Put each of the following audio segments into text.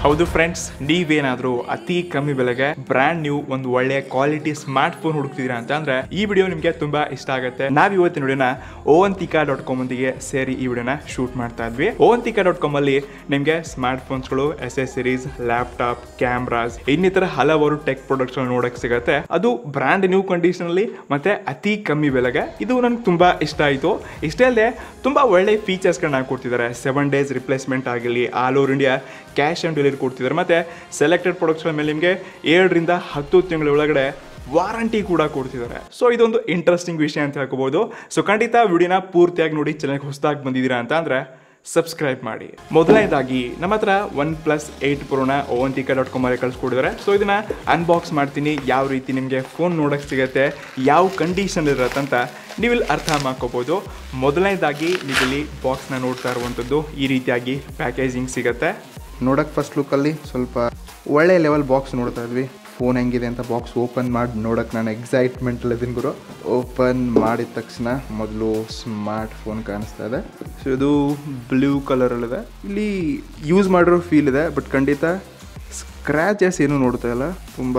ಹೌದು ಫ್ರೆಂಡ್ಸ್ ನೀವೇನಾದ್ರೂ ಅತಿ ಕಮ್ಮಿ ಬೆಲೆಗೆ ಬ್ರ್ಯಾಂಡ್ ನ್ಯೂ ಒಂದು ಒಳ್ಳೆ ಕ್ವಾಲಿಟಿ ಸ್ಮಾರ್ಟ್ ಫೋನ್ ಹುಡುಕ್ತಿದ್ದೀರಾ ಅಂತ ಅಂದ್ರೆ ಈ ವಿಡಿಯೋ ನಿಮಗೆ ತುಂಬಾ ಇಷ್ಟ ಆಗುತ್ತೆ ನಾವ್ ಇವತ್ತಿನ ವಿಡಿಯೋನ ಓವಂತಿಕಾ ಡಾಟ್ ಕಾಮ್ ಒಂದಿಗೆ ಸೇರಿ ಈ ವಿಡಿಯೋನ ಶೂಟ್ ಮಾಡ್ತಾ ಇದ್ವಿ ಓವಂತಿಕಾ ಡಾಟ್ ಕಾಮ್ ಅಲ್ಲಿ ನಿಮಗೆ ಸ್ಮಾರ್ಟ್ ಫೋನ್ಸ್ಗಳು ಎಸೆಸರೀಸ್ ಲ್ಯಾಪ್ಟಾಪ್ ಕ್ಯಾಮ್ರಾಸ್ ಇನ್ನಿತರ ಹಲವಾರು ಟೆಕ್ ಪ್ರಾಡಕ್ಟ್ಸ್ ನೋಡಕ್ ಸಿಗತ್ತೆ ಅದು ಬ್ರ್ಯಾಂಡ್ ನ್ಯೂ ಕಂಡೀಷನ್ ಅಲ್ಲಿ ಮತ್ತೆ ಅತಿ ಕಮ್ಮಿ ಬೆಲೆಗೆ ಇದು ನನ್ಗೆ ತುಂಬಾ ಇಷ್ಟ ಆಯಿತು ಇಷ್ಟೇ ಅಲ್ಲದೆ ತುಂಬಾ ಒಳ್ಳೆ ಫೀಚರ್ಸ್ಗಳನ್ನ ಕೊಡ್ತಿದ್ದಾರೆ ಸೆವೆನ್ ಡೇಸ್ ರಿಪ್ಲೇಸ್ಮೆಂಟ್ ಆಗಲಿ all over India cash on delivery ಕೊಡ್ತಿದ್ದಾರೆ ಮತ್ತೆ ಸೆಲೆಕ್ಟೆಡ್ ಪ್ರಾಡಕ್ಟ್ಸ್ಗಳ ಮೇಲೆ ನಿಮಗೆ ಏಳರಿಂದ ಹತ್ತು ತಿಂಗಳ ಒಳಗಡೆ ವಾರಂಟಿ ಕೂಡ ಕೊಡ್ತಿದ್ದಾರೆ ಸೊ ಇದೊಂದು ಇಂಟ್ರೆಸ್ಟಿಂಗ್ ವಿಷಯ ಅಂತ ಹೇಳ್ಕೋಬಹುದು ಸೊ ಖಂಡಿತ ವಿಡಿಯೋನ ಪೂರ್ತಿಯಾಗಿ ನೋಡಿ ಚಾನಲ್ಗೆ ಹೊಸದಾಗಿ ಬಂದಿದ್ದೀರಾ ಅಂತ ಅಂದ್ರೆ ಸಬ್ಸ್ಕ್ರೈಬ್ ಮಾಡಿ ಮೊದಲನೇದಾಗಿ ನಮ್ಮ ಹತ್ರ ಒನ್ ಪ್ಲಸ್ ಏಯ್ಟ್ ಪ್ರೋನ ಓವಂತಿಕಾ ಡಾಟ್ ಕಾಮಲ್ಲಿ ಕಳಿಸ್ಕೊಡಿದ್ದಾರೆ ಸೊ ಇದನ್ನ ಅನ್ಬಾಕ್ಸ್ ಮಾಡ್ತೀನಿ ಯಾವ ರೀತಿ ನಿಮಗೆ ಫೋನ್ ನೋಡೋಕ್ಕೆ ಸಿಗುತ್ತೆ ಯಾವ ಕಂಡೀಷನ್ ಇರತ್ತೆ ಅಂತ ನೀವಿಲ್ಲಿ ಅರ್ಥ ಮಾಡ್ಕೋಬೋದು ಮೊದಲನೇದಾಗಿ ನೀವಿಲ್ಲಿ ಬಾಕ್ಸ್ನ ನೋಡ್ತಾ ಇರುವಂಥದ್ದು ಈ ರೀತಿಯಾಗಿ ಪ್ಯಾಕೇಜಿಂಗ್ ಸಿಗುತ್ತೆ ನೋಡೋಕೆ ಫಸ್ಟ್ ಲುಕ್ಕಲ್ಲಿ ಸ್ವಲ್ಪ ಒಳ್ಳೆ ಲೆವೆಲ್ ಬಾಕ್ಸ್ ನೋಡ್ತಾ ಇದ್ವಿ ಫೋನ್ ಹೆಂಗಿದೆ ಅಂತ ಬಾಕ್ಸ್ ಓಪನ್ ಮಾಡಿ ನೋಡೋಕೆ ನಾನು ಎಕ್ಸೈಟ್ಮೆಂಟಲ್ಲಿ ಇದೀನಿ ಗುರು ಓಪನ್ ಮಾಡಿದ ತಕ್ಷಣ ಮೊದಲು ಸ್ಮಾರ್ಟ್ ಫೋನ್ ಕಾಣಿಸ್ತಾ ಇದೆ ಸೊ ಇದು ಬ್ಲೂ ಕಲರಲ್ಲಿದೆ ಇಲ್ಲಿ ಯೂಸ್ ಮಾಡಿರೋ ಫೀಲ್ ಇದೆ ಬಟ್ ಖಂಡಿತ ಸ್ಕ್ರ್ಯಾಚಸ್ ಏನು ನೋಡ್ತಾ ಇಲ್ಲ ತುಂಬ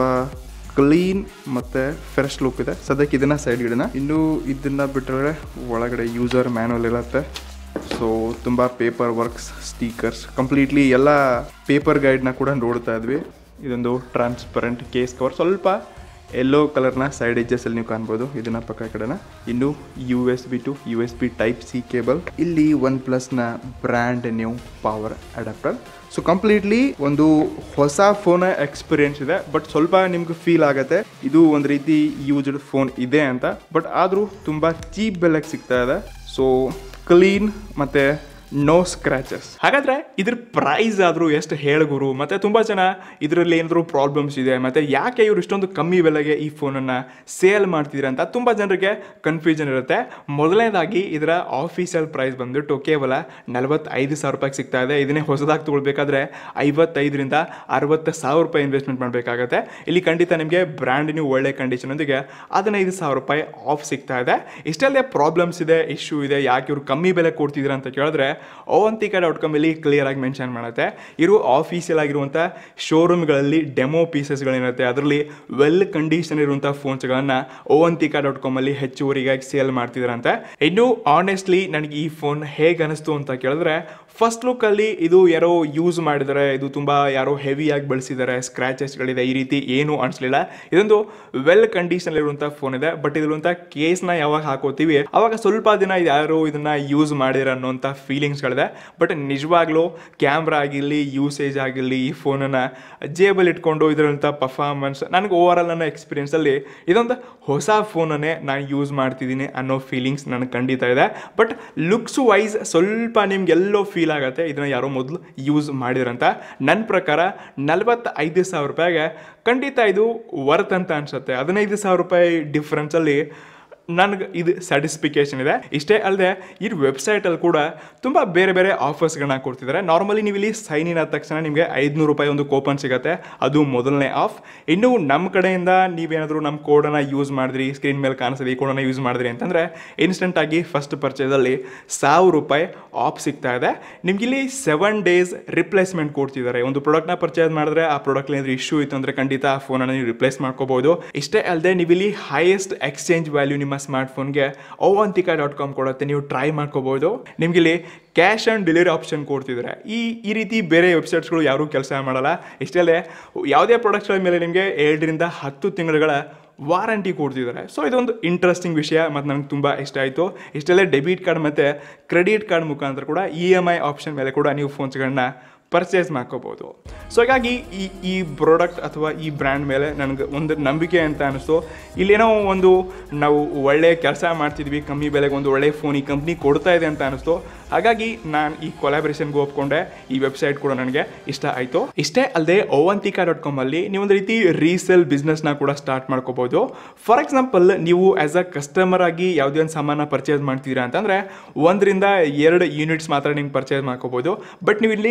ಕ್ಲೀನ್ ಮತ್ತು ಫ್ರೆಶ್ ಲುಕ್ ಇದೆ ಸದ್ಯಕ್ಕೆ ಇದನ್ನು ಸೈಡ್ ಇಡೋಣ ಇನ್ನು ಇದನ್ನು ಬಿಟ್ಟರೆ ಒಳಗಡೆ ಯೂಸರ್ ಮ್ಯಾನುವಲ್ ಇರುತ್ತೆ ಸೊ ತುಂಬ ಪೇಪರ್ ವರ್ಕ್ಸ್ ಸ್ಟೀಕರ್ಸ್ ಕಂಪ್ಲೀಟ್ಲಿ ಎಲ್ಲ ಪೇಪರ್ ಗೈಡ್ನ ಕೂಡ ನೋಡ್ತಾ ಇದ್ವಿ ಇದೊಂದು ಟ್ರಾನ್ಸ್ಪರೆಂಟ್ ಕೇಸ್ ಕವರ್ ಸ್ವಲ್ಪ ಎಲ್ಲೋ ಕಲರ್ನ ಸೈಡ್ ಎಡ್ಜಸ್ಸಲ್ಲಿ ನೀವು ಕಾಣ್ಬೋದು ಇದನ್ನ ಪಕ್ಕ ಕಡೆನ ಇನ್ನು U S B to U S B type C cable ಇಲ್ಲಿ ಒನ್ ಪ್ಲಸ್ನ brand new power adapter so completely ಒಂದು ಹೊಸ ಫೋನ್ ಎಕ್ಸ್ಪೀರಿಯನ್ಸ್ ಇದೆ ಬಟ್ ಸ್ವಲ್ಪ ನಿಮ್ಗೆ ಫೀಲ್ ಆಗುತ್ತೆ ಇದು ಒಂದು ರೀತಿ ಯೂಸ್ಡ್ ಫೋನ್ ಇದೆ ಅಂತ ಬಟ್ ಆದರೂ ತುಂಬ ಚೀಪ್ ಬೆಲೆಗೆ ಸಿಗ್ತಾ ಇದೆ ಸೊ ಕ್ಲೀನ್ ಮತ್ತು ನೋ ಸ್ಕ್ರ್ಯಾಚಸ್ ಹಾಗಾದ್ರೆ ಇದ್ರ ಪ್ರೈಸ್ ಆದರೂ ಎಷ್ಟು ಹೇಳಗುರು ಮತ್ತೆ ತುಂಬಾ ಜನ ಇದರಲ್ಲಿ ಏನಾದರೂ ಪ್ರಾಬ್ಲಮ್ಸ್ ಇದೆ ಮತ್ತೆ ಯಾಕೆ ಇವರು ಇಷ್ಟೊಂದು ಕಮ್ಮಿ ಬೆಲೆಗೆ ಈ ಫೋನನ್ನು ಸೇಲ್ ಮಾಡ್ತಿದ್ದೀರಾ ಅಂತ ತುಂಬಾ ಜನರಿಗೆ ಕನ್ಫ್ಯೂಷನ್ ಇರುತ್ತೆ ಮೊದಲನೇದಾಗಿ ಇದರ ಆಫೀಸಿಯಲ್ ಪ್ರೈಸ್ ಬಂದ್ಬಿಟ್ಟು ಕೇವಲ ನಲವತ್ತೈದು ಸಾವಿರ ರೂಪಾಯಿಗೆ ಸಿಗ್ತಾ ಇದೆ ಇದನ್ನೇ ಹೊಸದಾಗಿ ತಗೊಳ್ಬೇಕಾದ್ರೆ ಐವತ್ತೈದರಿಂದ ಅರವತ್ತು ಸಾವಿರ ರೂಪಾಯಿ ಇನ್ವೆಸ್ಟ್ಮೆಂಟ್ ಮಾಡಬೇಕಾಗತ್ತೆ ಇಲ್ಲಿ ಖಂಡಿತ ನಿಮಗೆ ಬ್ರ್ಯಾಂಡ್ ನೀವು ಒಳ್ಳೆ ಕಂಡೀಷನ್ ಒಂದಿಗೆ ಹದಿನೈದು ಸಾವಿರ ರೂಪಾಯಿ ಆಫ್ ಸಿಗ್ತಾ ಇದೆ ಇಷ್ಟಲ್ಲದೆ ಪ್ರಾಬ್ಲಮ್ಸ್ ಇದೆ ಇಶ್ಯೂ ಇದೆ ಯಾಕೆ ಇವರು ಕಮ್ಮಿ ಬೆಲೆ ಕೊಡ್ತಿದ್ದೀರಾ ಅಂತ ಕೇಳಿದ್ರೆ ಓವಂತಿಕಾ ಡಾಟ್ ಕಾಮ್ ಇಲ್ಲಿ ಕ್ಲಿಯರ್ ಆಗಿ ಮೆನ್ಷನ್ ಮಾಡುತ್ತೆ ಇವರು ಆಫೀಸಿಯಲ್ ಆಗಿರುವಂಥ ಶೋರೂಮ್ಗಳಲ್ಲಿ ಡೆಮೋ ಪೀಸಸ್ಗಳೇನಿರುತ್ತೆ ಅದರಲ್ಲಿ ವೆಲ್ ಕಂಡೀಷನ್ ಇರುವಂಥ ಫೋನ್ಸ್ಗಳನ್ನು ಓವಂತಿಕಾ ಡಾಟ್ ಕಾಮಲ್ಲಿ ಹೆಚ್ಚುವರಿಗಾಗಿ ಸೇಲ್ ಮಾಡ್ತಿದ್ದಾರಂತೆ ಇನ್ನು ಆನೆಸ್ಟ್ಲಿ ನನಗೆ ಈ ಫೋನ್ ಹೇಗೆ ಅನಿಸ್ತು ಅಂತ ಕೇಳಿದ್ರೆ ಫಸ್ಟ್ ಲುಕ್ಕಲ್ಲಿ ಇದು ಯಾರೋ ಯೂಸ್ ಮಾಡಿದ್ದಾರೆ ಇದು ತುಂಬ ಯಾರೋ ಹೆವಿಯಾಗಿ ಬಳಸಿದ್ದಾರೆ ಸ್ಕ್ರ್ಯಾಚಸ್ಗಳಿದೆ ಈ ರೀತಿ ಏನೂ ಅನಿಸ್ಲಿಲ್ಲ ಇದೊಂದು ವೆಲ್ ಕಂಡೀಷನ್ ಇರುವಂಥ ಫೋನ್ ಇದೆ ಬಟ್ ಇದಿರುವಂಥ ಕೇಸ್ನ ಯಾವಾಗ ಹಾಕೋತೀವಿ ಅವಾಗ ಸ್ವಲ್ಪ ದಿನ ಯಾರೋ ಇದನ್ನ ಯೂಸ್ ಮಾಡಿರ ಅನ್ನೋಂಥ ಫೀಲಿಂಗ್ಸ್ಗಳಿದೆ ಬಟ್ ನಿಜವಾಗ್ಲೂ ಕ್ಯಾಮ್ರಾ ಆಗಿರಲಿ ಯೂಸೇಜ್ ಆಗಿರಲಿ ಈ ಫೋನನ್ನು ಜೇಬಲ್ಲಿ ಇಟ್ಕೊಂಡು ಇದರಂಥ ಪರ್ಫಾರ್ಮೆನ್ಸ್ ನನಗೆ ಓವರ್ ಆಲ್ ನನ್ನ ಎಕ್ಸ್ಪೀರಿಯನ್ಸಲ್ಲಿ ಇದೊಂದು ಹೊಸ ಫೋನನ್ನೇ ನಾನು ಯೂಸ್ ಮಾಡ್ತಿದ್ದೀನಿ ಅನ್ನೋ ಫೀಲಿಂಗ್ಸ್ ನನಗೆ ಖಂಡಿತ ಇದೆ ಬಟ್ ಲುಕ್ಸ್ ವೈಸ್ ಸ್ವಲ್ಪ ನಿಮ್ಗೆಲ್ಲೋ ಫೀಲ್ ಆಗುತ್ತೆ ಇದನ್ನ ಯಾರೋ ಮೊದಲು ಯೂಸ್ ಮಾಡಿದ್ರಂತ ನನ್ನ ಪ್ರಕಾರ ನಲವತ್ತೈದು ಸಾವಿರ ರೂಪಾಯಿಗೆ ಖಂಡಿತ ಇದು ವರ್ತ್ ಅಂತ ಅನ್ಸುತ್ತೆ ಹದಿನೈದು ಸಾವಿರ ರೂಪಾಯಿ ಡಿಫ್ರೆನ್ಸಲ್ಲಿ ನನಗೆ ಇದು ಸ್ಯಾಟಿಸ್ಫಿಕೇಶನ್ ಇದೆ ಇಷ್ಟೇ ಅಲ್ಲದೆ ಈ ವೆಬ್ಸೈಟಲ್ಲಿ ಕೂಡ ತುಂಬ ಬೇರೆ ಬೇರೆ ಆಫರ್ಸ್ಗಳನ್ನ ಕೊಡ್ತಿದ್ದಾರೆ ನಾರ್ಮಲಿ ನೀವು ಇಲ್ಲಿ ಸೈನ್ ಇನ್ ಆದ ತಕ್ಷಣ ನಿಮಗೆ ಐದುನೂರು ರೂಪಾಯಿ ಒಂದು ಕೂಪನ್ ಸಿಗುತ್ತೆ ಅದು ಮೊದಲನೇ ಆಫ್ ಇನ್ನು ನಮ್ಮ ಕಡೆಯಿಂದ ನೀವೇನಾದರೂ ನಮ್ಮ ಕೋಡನ್ನು ಯೂಸ್ ಮಾಡಿದ್ರಿ ಸ್ಕ್ರೀನ್ ಮೇಲೆ ಕಾಣಿಸ್ತದೆ ಈ ಕೋಡನ್ನು ಯೂಸ್ ಮಾಡಿದ್ರಿ ಅಂತಂದರೆ ಇನ್ಸ್ಟೆಂಟಾಗಿ ಫಸ್ಟ್ ಪರ್ಚೇಸಲ್ಲಿ ಸಾವಿರ ರೂಪಾಯಿ ಆಫ್ ಸಿಗ್ತಾ ಇದೆ ನಿಮ್ಗೆ ಇಲ್ಲಿ ಸೆವೆನ್ ಡೇಸ್ ರಿಪ್ಲೇಸ್ಮೆಂಟ್ ಕೊಡ್ತಿದ್ದಾರೆ ಒಂದು ಪ್ರಾಡಕ್ಟ್ನ ಪರ್ಚೇಸ್ ಮಾಡಿದ್ರೆ ಆ ಪ್ರಾಡಕ್ಟ್ ಏನಾದರೂ ಇಶ್ಯೂ ಇತ್ತು ಅಂದರೆ ಖಂಡಿತ ಆ ಫೋನನ್ನು ನೀವು ರಿಪ್ಲೇಸ್ ಮಾಡ್ಕೋಬಹುದು ಇಷ್ಟೇ ಅಲ್ಲದೆ ನೀವು ಇಲ್ಲಿ ಹೈಯೆಸ್ಟ್ ಎಕ್ಸ್ಚೇಂಜ್ ವ್ಯಾಲ್ಯೂ ನಿಮ್ಮ ಸ್ಮಾರ್ಟ್ಫೋನ್ಗೆ ಓವಂತಿಕಾ ಡಾಟ್ ಕಾಮ್ ಕೊಡುತ್ತೆ ನೀವು ಟ್ರೈ ಮಾಡ್ಕೋಬಹುದು ನಿಮ್ಗೆ ಇಲ್ಲಿ ಕ್ಯಾಶ್ ಆನ್ ಡೆಲಿವರಿ ಆಪ್ಷನ್ ಕೊಡ್ತಿದ್ದಾರೆ ಈ ಈ ರೀತಿ ಬೇರೆ ವೆಬ್ಸೈಟ್ಸ್ಗಳು ಯಾರೂ ಕೆಲಸ ಮಾಡಲ್ಲ ಇಷ್ಟಲ್ಲೇ ಯಾವುದೇ ಪ್ರಾಡಕ್ಟ್ಸ್ಗಳ ಮೇಲೆ ನಿಮಗೆ ಏಳರಿಂದ ಹತ್ತು ತಿಂಗಳುಗಳ ವಾರಂಟಿ ಕೊಡ್ತಿದ್ದಾರೆ ಸೊ ಇದೊಂದು ಇಂಟ್ರೆಸ್ಟಿಂಗ್ ವಿಷಯ ಮತ್ತು ನನಗೆ ತುಂಬ ಇಷ್ಟ ಆಯಿತು ಇಷ್ಟೆಲ್ಲ ಡೆಬಿಟ್ ಕಾರ್ಡ್ ಮತ್ತು ಕ್ರೆಡಿಟ್ ಕಾರ್ಡ್ ಮುಖಾಂತರ ಕೂಡ ಇ ಎಮ್ ಐ ಆಪ್ಷನ್ ಮೇಲೆ ಕೂಡ ನೀವು ಫೋನ್ಸ್ಗಳನ್ನ ಪರ್ಚೇಸ್ ಮಾಡ್ಕೋಬೋದು ಸೊ ಹಾಗಾಗಿ ಈ ಈ ಪ್ರಾಡಕ್ಟ್ ಅಥವಾ ಈ ಬ್ರ್ಯಾಂಡ್ ಮೇಲೆ ನನಗೆ ಒಂದು ನಂಬಿಕೆ ಅಂತ ಅನಿಸ್ತು ಇಲ್ಲೇನೋ ಒಂದು ನಾವು ಒಳ್ಳೆ ಕೆಲಸ ಮಾಡ್ತಿದ್ವಿ ಕಮ್ಮಿ ಬೆಲೆಗೆ ಒಂದು ಒಳ್ಳೆ ಫೋನ್ ಈ ಕಂಪ್ನಿ ಕೊಡ್ತಾ ಇದೆ ಅಂತ ಅನಿಸ್ತು ಹಾಗಾಗಿ ನಾನು ಈ ಕೊಲಾಬ್ರೇಷನ್ಗೆ ಒಪ್ಕೊಂಡೆ ಈ ವೆಬ್ಸೈಟ್ ಕೂಡ ನನಗೆ ಇಷ್ಟ ಆಯಿತು ಇಷ್ಟೇ ಅಲ್ಲದೆ ಓವಂತಿಕಾ ಡಾಟ್ ಕಾಮಲ್ಲಿ ನೀವು ಒಂದು ರೀತಿ ರೀಸೇಲ್ ಬಿಸ್ನೆಸ್ನ ಕೂಡ ಸ್ಟಾರ್ಟ್ ಮಾಡ್ಕೋಬೋದು ಫಾರ್ ಎಕ್ಸಾಂಪಲ್ ನೀವು ಆ್ಯಸ್ ಅ ಕಸ್ಟಮರ್ ಆಗಿ ಯಾವುದೇ ಒಂದು ಸಾಮಾನ ಪರ್ಚೇಸ್ ಮಾಡ್ತೀರಾ ಅಂತಂದರೆ ಒಂದರಿಂದ ಎರಡು ಯೂನಿಟ್ಸ್ ಮಾತ್ರ ನಿಮ್ಗೆ ಪರ್ಚೇಸ್ ಮಾಡ್ಕೋಬೋದು ಬಟ್ ನೀವು ಇಲ್ಲಿ ರೀ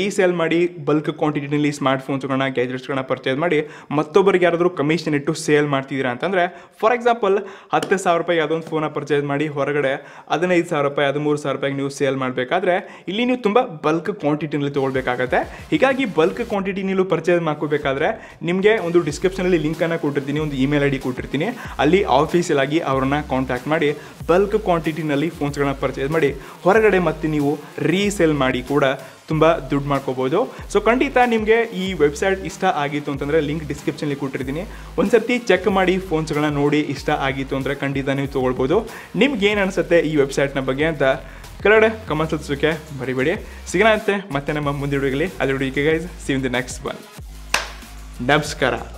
ರೀಸೇಲ್ ಮಾಡಿ ಬಲ್ಕ್ ಕ್ವಾಂಟಿಟಿನಲ್ಲಿ ಸ್ಮಾರ್ಟ್ ಫೋನ್ಸ್ಗಳನ್ನ ಗ್ಯಾಜೆಟ್ಸ್ಗಳನ್ನ ಪರ್ಚೇಸ್ ಮಾಡಿ ಮತ್ತೊಬ್ಬರಿಗೆ ಯಾರಾದರೂ ಕಮಿಷನ್ ಇಟ್ಟು ಸೇಲ್ ಮಾಡ್ತಿದ್ದೀರಾ ಅಂತಂದರೆ ಫಾರ್ ಎಕ್ಸಾಂಪಲ್ ಹತ್ತು ಸಾವಿರ ರೂಪಾಯಿ ಯಾವುದೊಂದು ಫೋನ ಪರ್ಚೇಸ್ ಮಾಡಿ ಹೊರಗಡೆ ಹದಿನೈದು ಸಾವಿರ ರೂಪಾಯಿ ಹದಿಮೂರು ಸಾವಿರ ರೂಪಾಯಿಗೆ ನೀವು ಸೇಲ್ ಮಾಡಬೇಕಾದ್ರೆ ಇಲ್ಲಿ ನೀವು ತುಂಬ ಬಲ್ಕ್ ಕ್ವಾಂಟಿಟಿನಲ್ಲಿ ತೊಗೊಳ್ಬೇಕಾಗತ್ತೆ ಹೀಗಾಗಿ ಬಲ್ಕ್ ಕ್ವಾಂಟಿಟಿ ನೀವು ಪರ್ಚೇಸ್ ಮಾಡ್ಕೋಬೇಕಾದ್ರೆ ನಿಮಗೆ ಒಂದು ಡಿಸ್ಕ್ರಿಪ್ಷನಲ್ಲಿ ಲಿಂಕನ್ನು ಕೊಟ್ಟಿರ್ತೀನಿ ಒಂದು ಇಮೇಲ್ ಐ ಡಿ ಕೊಟ್ಟಿರ್ತೀನಿ ಅಲ್ಲಿ ಆಫೀಸಿಯಲ್ ಆಗಿ ಅವ್ರನ್ನ ಕಾಂಟ್ಯಾಕ್ಟ್ ಮಾಡಿ ಬಲ್ಕ್ ಕ್ವಾಂಟಿಟಿನಲ್ಲಿ ಫೋನ್ಸ್ಗಳನ್ನ ಪರ್ಚೇಸ್ ಮಾಡಿ ಹೊರಗಡೆ ಮತ್ತೆ ನೀವು ರೀಸೇಲ್ ಮಾಡಿ ಕೂಡ ತುಂಬ ದುಡ್ಡು ಮಾಡ್ಕೋಬೋದು ಸೊ ಖಂಡಿತ ನಿಮಗೆ ಈ ವೆಬ್ಸೈಟ್ ಇಷ್ಟ ಆಗಿತ್ತು ಅಂತಂದರೆ ಲಿಂಕ್ ಡಿಸ್ಕ್ರಿಪ್ಷನಲ್ಲಿ ಕೊಟ್ಟಿರ್ತೀನಿ ಒಂದು ಸರ್ತಿ ಚೆಕ್ ಮಾಡಿ ಫೋನ್ಸ್ಗಳನ್ನ ನೋಡಿ ಇಷ್ಟ ಆಗಿತ್ತು ಅಂದರೆ ಖಂಡಿತ ನೀವು ತೊಗೊಳ್ಬೋದು ನಿಮ್ಗೆ ಏನು ಅನಿಸುತ್ತೆ ಈ ವೆಬ್ಸೈಟ್ನ ಬಗ್ಗೆ ಅಂತ ಕೆಳಗಡೆ ಕಮೆಂಟ್ಸ್ ಹಚ್ಚೋಕ್ಕೆ ಮರಿಬೇಡಿ ಸಿಗೋಣ ಅಂತೆ ಮತ್ತೆ ನಮ್ಮ ಮುಂದಿನ ವಿಡಿಯೋಗಲಿ ಅದ್ರ ವಿಡಿಯೋಗೆ guys see in the next one ನಮಸ್ಕಾರ